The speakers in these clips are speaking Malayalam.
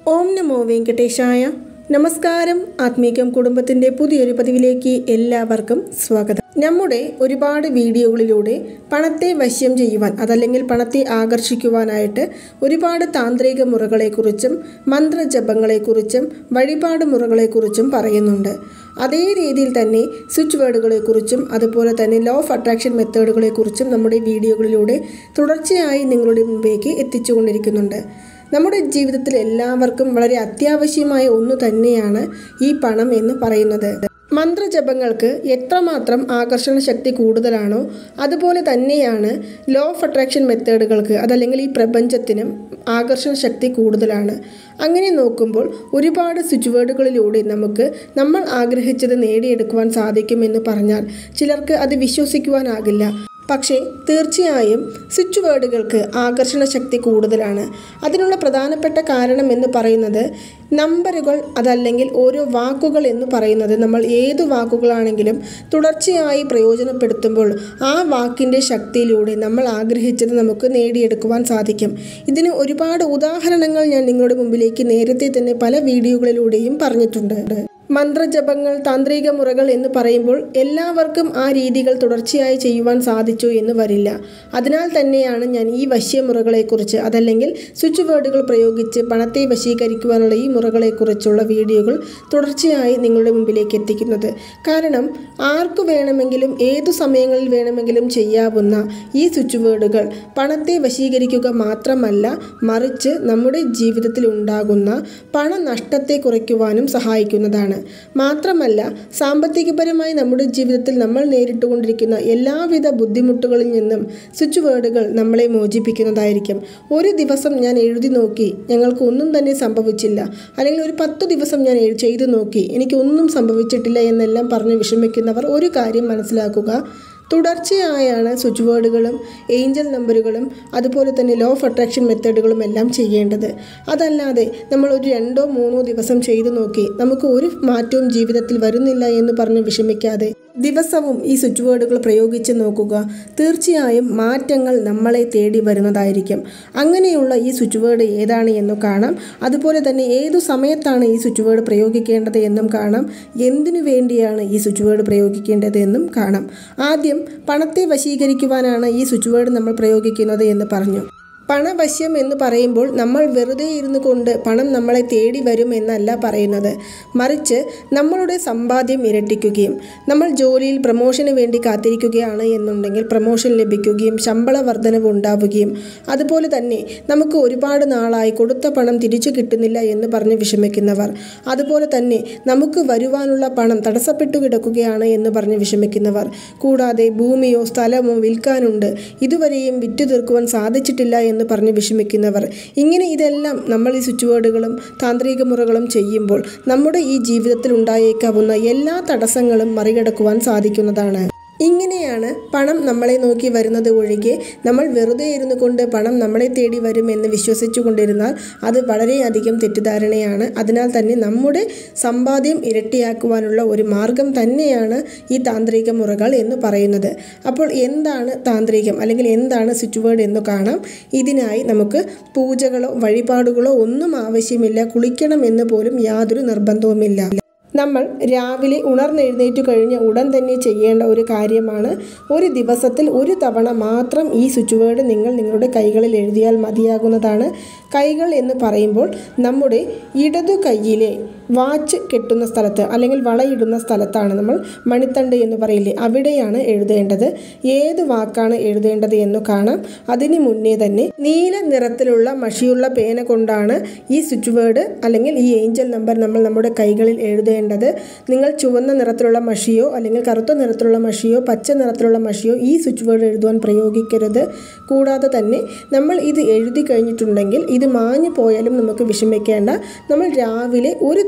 ഓം നമോ വെങ്കടേശായ നമസ്കാരം ആത്മീകം കുടുംബത്തിൻ്റെ പുതിയൊരു പതിവിലേക്ക് എല്ലാവർക്കും സ്വാഗതം നമ്മുടെ ഒരുപാട് വീഡിയോകളിലൂടെ പണത്തെ വശ്യം ചെയ്യുവാൻ അതല്ലെങ്കിൽ പണത്തെ ആകർഷിക്കുവാനായിട്ട് ഒരുപാട് താന്ത്രിക മുറകളെക്കുറിച്ചും മന്ത്രജപങ്ങളെക്കുറിച്ചും വഴിപാട് മുറകളെക്കുറിച്ചും പറയുന്നുണ്ട് അതേ രീതിയിൽ തന്നെ സ്വിച്ച് വേർഡുകളെക്കുറിച്ചും അതുപോലെ തന്നെ ലോ ഓഫ് അട്രാക്ഷൻ മെത്തേഡുകളെക്കുറിച്ചും നമ്മുടെ വീഡിയോകളിലൂടെ തുടർച്ചയായി നിങ്ങളുടെ മുമ്പിലേക്ക് എത്തിച്ചുകൊണ്ടിരിക്കുന്നുണ്ട് നമ്മുടെ ജീവിതത്തിൽ എല്ലാവർക്കും വളരെ അത്യാവശ്യമായ ഒന്ന് തന്നെയാണ് ഈ പണം എന്ന് പറയുന്നത് മന്ത്രജപങ്ങൾക്ക് എത്രമാത്രം ആകർഷണ ശക്തി കൂടുതലാണോ അതുപോലെ തന്നെയാണ് ലോ ഓഫ് അട്രാക്ഷൻ മെത്തേഡുകൾക്ക് അതല്ലെങ്കിൽ ഈ പ്രപഞ്ചത്തിനും ആകർഷണ ശക്തി കൂടുതലാണ് അങ്ങനെ നോക്കുമ്പോൾ ഒരുപാട് സ്വിച്ച് വേർഡുകളിലൂടെ നമുക്ക് നമ്മൾ ആഗ്രഹിച്ചത് നേടിയെടുക്കുവാൻ സാധിക്കുമെന്ന് പറഞ്ഞാൽ ചിലർക്ക് അത് വിശ്വസിക്കുവാനാകില്ല പക്ഷേ തീർച്ചയായും സ്വിച്ച് വേർഡുകൾക്ക് ആകർഷണ ശക്തി കൂടുതലാണ് അതിനുള്ള പ്രധാനപ്പെട്ട കാരണം എന്ന് പറയുന്നത് നമ്പറുകൾ അതല്ലെങ്കിൽ ഓരോ വാക്കുകൾ എന്ന് പറയുന്നത് നമ്മൾ ഏത് വാക്കുകളാണെങ്കിലും തുടർച്ചയായി പ്രയോജനപ്പെടുത്തുമ്പോൾ ആ വാക്കിൻ്റെ ശക്തിയിലൂടെ നമ്മൾ ആഗ്രഹിച്ചത് നമുക്ക് നേടിയെടുക്കുവാൻ സാധിക്കും ഇതിന് ഒരുപാട് ഉദാഹരണങ്ങൾ ഞാൻ നിങ്ങളുടെ മുമ്പിലേക്ക് നേരത്തെ തന്നെ പല വീഡിയോകളിലൂടെയും പറഞ്ഞിട്ടുണ്ട് മന്ത്രജപങ്ങൾ താന്ത്രിക മുറകൾ എന്ന് പറയുമ്പോൾ എല്ലാവർക്കും ആ രീതികൾ തുടർച്ചയായി ചെയ്യുവാൻ സാധിച്ചു എന്ന് വരില്ല അതിനാൽ തന്നെയാണ് ഞാൻ ഈ വശ്യമുറകളെക്കുറിച്ച് അതല്ലെങ്കിൽ സ്വിച്ച് വേർഡുകൾ പ്രയോഗിച്ച് പണത്തെ വശീകരിക്കുവാനുള്ള ഈ മുറകളെക്കുറിച്ചുള്ള വീഡിയോകൾ തുടർച്ചയായി നിങ്ങളുടെ മുമ്പിലേക്ക് എത്തിക്കുന്നത് കാരണം ആർക്കു വേണമെങ്കിലും ഏതു സമയങ്ങളിൽ വേണമെങ്കിലും ചെയ്യാവുന്ന ഈ സ്വിച്ച് വേർഡുകൾ പണത്തെ വശീകരിക്കുക മാത്രമല്ല മറിച്ച് നമ്മുടെ ജീവിതത്തിൽ ഉണ്ടാകുന്ന പണനഷ്ടത്തെ കുറയ്ക്കുവാനും സഹായിക്കുന്നതാണ് മാത്രമല്ല സാമ്പത്തികപരമായി നമ്മുടെ ജീവിതത്തിൽ നമ്മൾ നേരിട്ടുകൊണ്ടിരിക്കുന്ന എല്ലാവിധ ബുദ്ധിമുട്ടുകളിൽ നിന്നും സ്വിച്ച് വേർഡുകൾ നമ്മളെ മോചിപ്പിക്കുന്നതായിരിക്കും ഒരു ദിവസം ഞാൻ എഴുതി നോക്കി ഞങ്ങൾക്ക് ഒന്നും തന്നെ സംഭവിച്ചില്ല അല്ലെങ്കിൽ ഒരു പത്ത് ദിവസം ഞാൻ എഴു- ചെയ്തു നോക്കി എനിക്കൊന്നും സംഭവിച്ചിട്ടില്ല എന്നെല്ലാം പറഞ്ഞ് വിഷമിക്കുന്നവർ ഒരു കാര്യം മനസ്സിലാക്കുക തുടർച്ചയായാണ് സ്വിച്ച് വേർഡുകളും ഏഞ്ചൽ നമ്പറുകളും അതുപോലെ തന്നെ ലോ ഓഫ് അട്രാക്ഷൻ മെത്തേഡുകളും എല്ലാം ചെയ്യേണ്ടത് അതല്ലാതെ നമ്മൾ ഒരു രണ്ടോ മൂന്നോ ദിവസം ചെയ്തു നോക്കി നമുക്ക് ഒരു മാറ്റവും ജീവിതത്തിൽ വരുന്നില്ല എന്ന് പറഞ്ഞ് വിഷമിക്കാതെ ദിവസവും ഈ സ്വിച്ച് വേർഡുകൾ പ്രയോഗിച്ച് നോക്കുക തീർച്ചയായും മാറ്റങ്ങൾ നമ്മളെ തേടി വരുന്നതായിരിക്കും അങ്ങനെയുള്ള ഈ സ്വിച്ച് വേർഡ് ഏതാണ് എന്ന് കാണാം അതുപോലെ തന്നെ ഏതു സമയത്താണ് ഈ സ്വിച്ച് വേർഡ് പ്രയോഗിക്കേണ്ടത് എന്നും കാണാം എന്തിനു വേണ്ടിയാണ് ഈ സ്വിച്ച് വേർഡ് പ്രയോഗിക്കേണ്ടത് എന്നും കാണാം ആദ്യം പണത്തെ വശീകരിക്കുവാനാണ് ഈ സ്വിച്ച് വേർഡ് നമ്മൾ പ്രയോഗിക്കുന്നത് എന്ന് പറഞ്ഞു പണവശ്യം എന്ന് പറയുമ്പോൾ നമ്മൾ വെറുതെ ഇരുന്നു കൊണ്ട് പണം നമ്മളെ തേടി വരും എന്നല്ല പറയുന്നത് മറിച്ച് നമ്മളുടെ സമ്പാദ്യം ഇരട്ടിക്കുകയും നമ്മൾ ജോലിയിൽ പ്രമോഷന് വേണ്ടി കാത്തിരിക്കുകയാണ് എന്നുണ്ടെങ്കിൽ പ്രമോഷൻ ലഭിക്കുകയും ശമ്പള വർധനവ് ഉണ്ടാവുകയും അതുപോലെ തന്നെ നമുക്ക് ഒരുപാട് നാളായി കൊടുത്ത പണം തിരിച്ചു കിട്ടുന്നില്ല എന്ന് പറഞ്ഞ് വിഷമിക്കുന്നവർ അതുപോലെ തന്നെ നമുക്ക് വരുവാനുള്ള പണം തടസ്സപ്പെട്ടു കിടക്കുകയാണ് എന്ന് പറഞ്ഞ് വിഷമിക്കുന്നവർ കൂടാതെ ഭൂമിയോ സ്ഥലമോ വിൽക്കാനുണ്ട് ഇതുവരെയും വിറ്റു തീർക്കുവാൻ സാധിച്ചിട്ടില്ല എന്ന് പറഞ്ഞ് വിഷമിക്കുന്നവർ ഇങ്ങനെ ഇതെല്ലാം നമ്മൾ ഈ സ്വിച്ച് വേർഡുകളും താന്ത്രിക മുറകളും ചെയ്യുമ്പോൾ നമ്മുടെ ഈ ജീവിതത്തിൽ ഉണ്ടായേക്കാവുന്ന എല്ലാ തടസ്സങ്ങളും മറികടക്കുവാൻ സാധിക്കുന്നതാണ് ഇങ്ങനെയാണ് പണം നമ്മളെ നോക്കി വരുന്നത് ഒഴികെ നമ്മൾ വെറുതെ ഇരുന്നു കൊണ്ട് പണം നമ്മളെ തേടി വരുമെന്ന് വിശ്വസിച്ചു കൊണ്ടിരുന്നാൽ അത് വളരെയധികം തെറ്റിദ്ധാരണയാണ് അതിനാൽ തന്നെ നമ്മുടെ സമ്പാദ്യം ഇരട്ടിയാക്കുവാനുള്ള ഒരു മാർഗം തന്നെയാണ് ഈ താന്ത്രിക മുറകൾ എന്ന് പറയുന്നത് അപ്പോൾ എന്താണ് താന്ത്രികം അല്ലെങ്കിൽ എന്താണ് സ്വിച്ച് വേർഡ് എന്ന് കാണാം ഇതിനായി നമുക്ക് പൂജകളോ വഴിപാടുകളോ ഒന്നും ആവശ്യമില്ല കുളിക്കണം എന്ന് പോലും യാതൊരു നിർബന്ധവുമില്ല നമ്മൾ രാവിലെ ഉണർന്നെഴുന്നേറ്റ് കഴിഞ്ഞ ഉടൻ തന്നെ ചെയ്യേണ്ട ഒരു കാര്യമാണ് ഒരു ദിവസത്തിൽ ഒരു തവണ മാത്രം ഈ സ്വിച്ച് വേർഡ് നിങ്ങൾ നിങ്ങളുടെ കൈകളിൽ എഴുതിയാൽ മതിയാകുന്നതാണ് കൈകൾ എന്ന് പറയുമ്പോൾ നമ്മുടെ ഇടതു കൈയിലെ വാച്ച് കെട്ടുന്ന സ്ഥലത്ത് അല്ലെങ്കിൽ വളയിടുന്ന സ്ഥലത്താണ് നമ്മൾ മണിത്തണ്ട് എന്ന് പറയില്ലേ അവിടെയാണ് എഴുതേണ്ടത് ഏത് വാക്കാണ് എഴുതേണ്ടത് എന്ന് കാണാം അതിന് മുന്നേ തന്നെ നീല നിറത്തിലുള്ള മഷിയുള്ള പേന കൊണ്ടാണ് ഈ സ്വിച്ച് വേർഡ് അല്ലെങ്കിൽ ഈ ഏഞ്ചൽ നമ്പർ നമ്മൾ നമ്മുടെ കൈകളിൽ എഴുതേണ്ടത് നിങ്ങൾ ചുവന്ന നിറത്തിലുള്ള മഷിയോ അല്ലെങ്കിൽ കറുത്ത നിറത്തിലുള്ള മഷിയോ പച്ച നിറത്തിലുള്ള മഷിയോ ഈ സ്വിച്ച് വേർഡ് എഴുതുവാൻ പ്രയോഗിക്കരുത് കൂടാതെ തന്നെ നമ്മൾ ഇത് എഴുതി കഴിഞ്ഞിട്ടുണ്ടെങ്കിൽ ഇത് മാഞ്ഞു പോയാലും നമുക്ക് വിഷമിക്കേണ്ട നമ്മൾ രാവിലെ ഒരു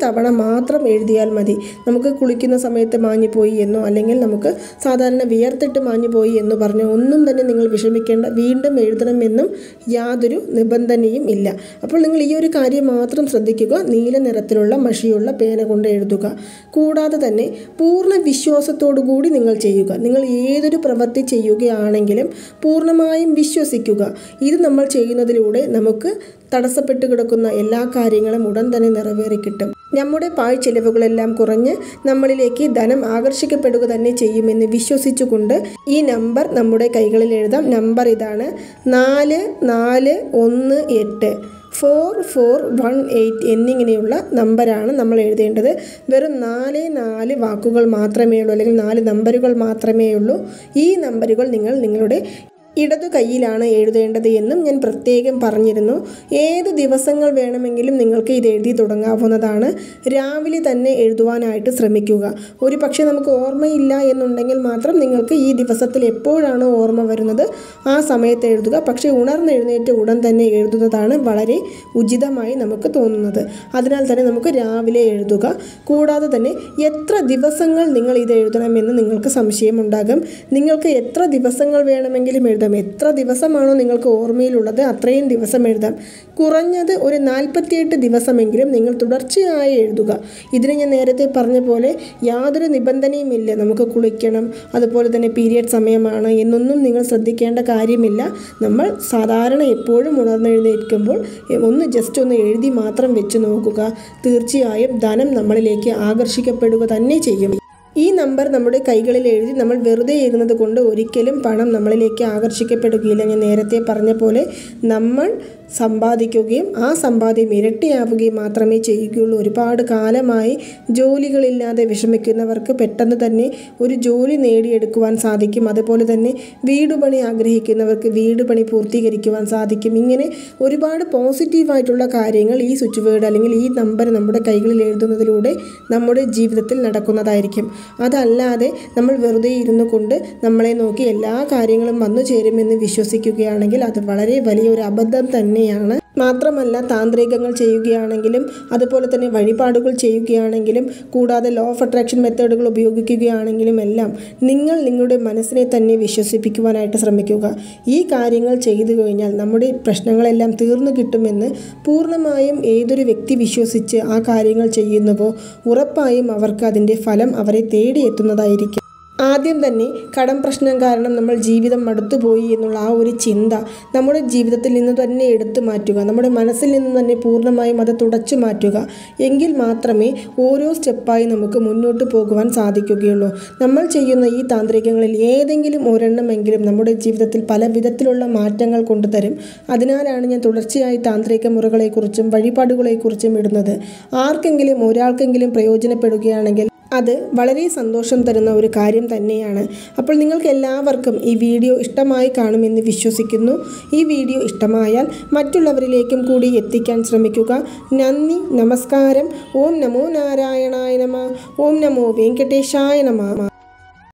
തവണ മാത്രം എഴുതിയാൽ മതി നമുക്ക് കുളിക്കുന്ന സമയത്ത് മാഞ്ഞു പോയി എന്നോ അല്ലെങ്കിൽ നമുക്ക് സാധാരണ വിയർത്തിട്ട് മാഞ്ഞു പോയി എന്ന് പറഞ്ഞോ ഒന്നും തന്നെ നിങ്ങൾ വിഷമിക്കേണ്ട വീണ്ടും എഴുതണമെന്നും യാതൊരു നിബന്ധനയും ഇല്ല അപ്പോൾ നിങ്ങൾ ഈ ഒരു കാര്യം മാത്രം ശ്രദ്ധിക്കുക നീല നിറത്തിലുള്ള മഷിയുള്ള പേന കൊണ്ട് എഴുതുക കൂടാതെ തന്നെ പൂർണ്ണ വിശ്വാസത്തോടു കൂടി നിങ്ങൾ ചെയ്യുക നിങ്ങൾ ഏതൊരു പ്രവൃത്തി ചെയ്യുകയാണെങ്കിലും പൂർണ്ണമായും വിശ്വസിക്കുക ഇത് നമ്മൾ ചെയ്യുന്നതിലൂടെ നമുക്ക് തടസ്സപ്പെട്ട് കിടക്കുന്ന എല്ലാ കാര്യങ്ങളും ഉടൻ തന്നെ നിറവേറി കിട്ടും നമ്മുടെ പാഴ്ചെലവുകളെല്ലാം കുറഞ്ഞ് നമ്മളിലേക്ക് ധനം ആകർഷിക്കപ്പെടുക തന്നെ ചെയ്യുമെന്ന് വിശ്വസിച്ചുകൊണ്ട് ഈ നമ്പർ നമ്മുടെ കൈകളിൽ എഴുതാം നമ്പർ ഇതാണ് നാല് നാല് ഒന്ന് എട്ട് ഫോർ ഫോർ വൺ എയ്റ്റ് എന്നിങ്ങനെയുള്ള നമ്പറാണ് നമ്മൾ എഴുതേണ്ടത് വെറും നാല് നാല് വാക്കുകൾ മാത്രമേ ഉള്ളൂ അല്ലെങ്കിൽ നാല് നമ്പറുകൾ മാത്രമേ ഉള്ളൂ ഈ നമ്പറുകൾ നിങ്ങൾ നിങ്ങളുടെ ഇടതു കൈയിലാണ് എഴുതേണ്ടത് എന്നും ഞാൻ പ്രത്യേകം പറഞ്ഞിരുന്നു ഏത് ദിവസങ്ങൾ വേണമെങ്കിലും നിങ്ങൾക്ക് ഇത് എഴുതി തുടങ്ങാവുന്നതാണ് രാവിലെ തന്നെ എഴുതുവാനായിട്ട് ശ്രമിക്കുക ഒരു പക്ഷേ നമുക്ക് ഓർമ്മയില്ല എന്നുണ്ടെങ്കിൽ മാത്രം നിങ്ങൾക്ക് ഈ ദിവസത്തിൽ എപ്പോഴാണോ ഓർമ്മ വരുന്നത് ആ സമയത്ത് എഴുതുക പക്ഷേ ഉണർന്നെഴുന്നേറ്റ് ഉടൻ തന്നെ എഴുതുന്നതാണ് വളരെ ഉചിതമായി നമുക്ക് തോന്നുന്നത് അതിനാൽ തന്നെ നമുക്ക് രാവിലെ എഴുതുക കൂടാതെ തന്നെ എത്ര ദിവസങ്ങൾ നിങ്ങൾ ഇത് എഴുതണമെന്ന് നിങ്ങൾക്ക് സംശയമുണ്ടാകും നിങ്ങൾക്ക് എത്ര ദിവസങ്ങൾ വേണമെങ്കിലും എഴുതാം എത്ര ദിവസമാണോ നിങ്ങൾക്ക് ഓർമ്മയിലുള്ളത് അത്രയും ദിവസം എഴുതാം കുറഞ്ഞത് ഒരു നാൽപ്പത്തിയെട്ട് ദിവസമെങ്കിലും നിങ്ങൾ തുടർച്ചയായി എഴുതുക ഇതിന് ഞാൻ നേരത്തെ പറഞ്ഞ പോലെ യാതൊരു നിബന്ധനയുമില്ല നമുക്ക് കുളിക്കണം അതുപോലെ തന്നെ പീരിയഡ് സമയമാണ് എന്നൊന്നും നിങ്ങൾ ശ്രദ്ധിക്കേണ്ട കാര്യമില്ല നമ്മൾ സാധാരണ എപ്പോഴും ഉണർന്നെഴുന്നേൽക്കുമ്പോൾ ഒന്ന് ജസ്റ്റ് ഒന്ന് എഴുതി മാത്രം വെച്ച് നോക്കുക തീർച്ചയായും ധനം നമ്മളിലേക്ക് ആകർഷിക്കപ്പെടുക തന്നെ ചെയ്യും ഈ നമ്പർ നമ്മുടെ കൈകളിൽ എഴുതി നമ്മൾ വെറുതെ ഇരുന്നത് കൊണ്ട് ഒരിക്കലും പണം നമ്മളിലേക്ക് ആകർഷിക്കപ്പെടുകയില്ല ഞാൻ നേരത്തെ പറഞ്ഞ പോലെ നമ്മൾ സമ്പാദിക്കുകയും ആ സമ്പാദ്യം ഇരട്ടിയാവുകയും മാത്രമേ ചെയ്യുകയുള്ളൂ ഒരുപാട് കാലമായി ജോലികളില്ലാതെ വിഷമിക്കുന്നവർക്ക് പെട്ടെന്ന് തന്നെ ഒരു ജോലി നേടിയെടുക്കുവാൻ സാധിക്കും അതുപോലെ തന്നെ വീട് പണി ആഗ്രഹിക്കുന്നവർക്ക് വീട് പണി പൂർത്തീകരിക്കുവാൻ സാധിക്കും ഇങ്ങനെ ഒരുപാട് പോസിറ്റീവായിട്ടുള്ള കാര്യങ്ങൾ ഈ സ്വിച്ച് വേർഡ് അല്ലെങ്കിൽ ഈ നമ്പർ നമ്മുടെ കൈകളിൽ എഴുതുന്നതിലൂടെ നമ്മുടെ ജീവിതത്തിൽ നടക്കുന്നതായിരിക്കും അതല്ലാതെ നമ്മൾ വെറുതെ ഇരുന്നു കൊണ്ട് നമ്മളെ നോക്കി എല്ലാ കാര്യങ്ങളും വന്നു ചേരുമെന്ന് വിശ്വസിക്കുകയാണെങ്കിൽ അത് വളരെ വലിയൊരു അബദ്ധം തന്നെയാണ് മാത്രമല്ല താന്ത്രികങ്ങൾ ചെയ്യുകയാണെങ്കിലും അതുപോലെ തന്നെ വഴിപാടുകൾ ചെയ്യുകയാണെങ്കിലും കൂടാതെ ലോ ഓഫ് അട്രാക്ഷൻ മെത്തേഡുകൾ ഉപയോഗിക്കുകയാണെങ്കിലും എല്ലാം നിങ്ങൾ നിങ്ങളുടെ മനസ്സിനെ തന്നെ വിശ്വസിപ്പിക്കുവാനായിട്ട് ശ്രമിക്കുക ഈ കാര്യങ്ങൾ ചെയ്തു കഴിഞ്ഞാൽ നമ്മുടെ പ്രശ്നങ്ങളെല്ലാം തീർന്നു കിട്ടുമെന്ന് പൂർണ്ണമായും ഏതൊരു വ്യക്തി വിശ്വസിച്ച് ആ കാര്യങ്ങൾ ചെയ്യുന്നുവോ ഉറപ്പായും അവർക്ക് അതിൻ്റെ ഫലം അവരെ തേടിയെത്തുന്നതായിരിക്കും ആദ്യം തന്നെ കടം പ്രശ്നം കാരണം നമ്മൾ ജീവിതം മടുത്തുപോയി എന്നുള്ള ആ ഒരു ചിന്ത നമ്മുടെ ജീവിതത്തിൽ നിന്ന് തന്നെ എടുത്തു മാറ്റുക നമ്മുടെ മനസ്സിൽ നിന്ന് തന്നെ പൂർണ്ണമായും അത് തുടച്ചു മാറ്റുക എങ്കിൽ മാത്രമേ ഓരോ സ്റ്റെപ്പായി നമുക്ക് മുന്നോട്ട് പോകുവാൻ സാധിക്കുകയുള്ളൂ നമ്മൾ ചെയ്യുന്ന ഈ താന്ത്രികങ്ങളിൽ ഏതെങ്കിലും ഒരെണ്ണമെങ്കിലും നമ്മുടെ ജീവിതത്തിൽ പല വിധത്തിലുള്ള മാറ്റങ്ങൾ കൊണ്ടുതരും അതിനാലാണ് ഞാൻ തുടർച്ചയായി താന്ത്രിക മുറകളെക്കുറിച്ചും വഴിപാടുകളെക്കുറിച്ചും ഇടുന്നത് ആർക്കെങ്കിലും ഒരാൾക്കെങ്കിലും പ്രയോജനപ്പെടുകയാണെങ്കിൽ അത് വളരെ സന്തോഷം തരുന്ന ഒരു കാര്യം തന്നെയാണ് അപ്പോൾ നിങ്ങൾക്ക് എല്ലാവർക്കും ഈ വീഡിയോ ഇഷ്ടമായി കാണുമെന്ന് വിശ്വസിക്കുന്നു ഈ വീഡിയോ ഇഷ്ടമായാൽ മറ്റുള്ളവരിലേക്കും കൂടി എത്തിക്കാൻ ശ്രമിക്കുക നന്ദി നമസ്കാരം ഓം നമോ നാരായണായ നമ ഓം നമോ വെങ്കടേശായ നമ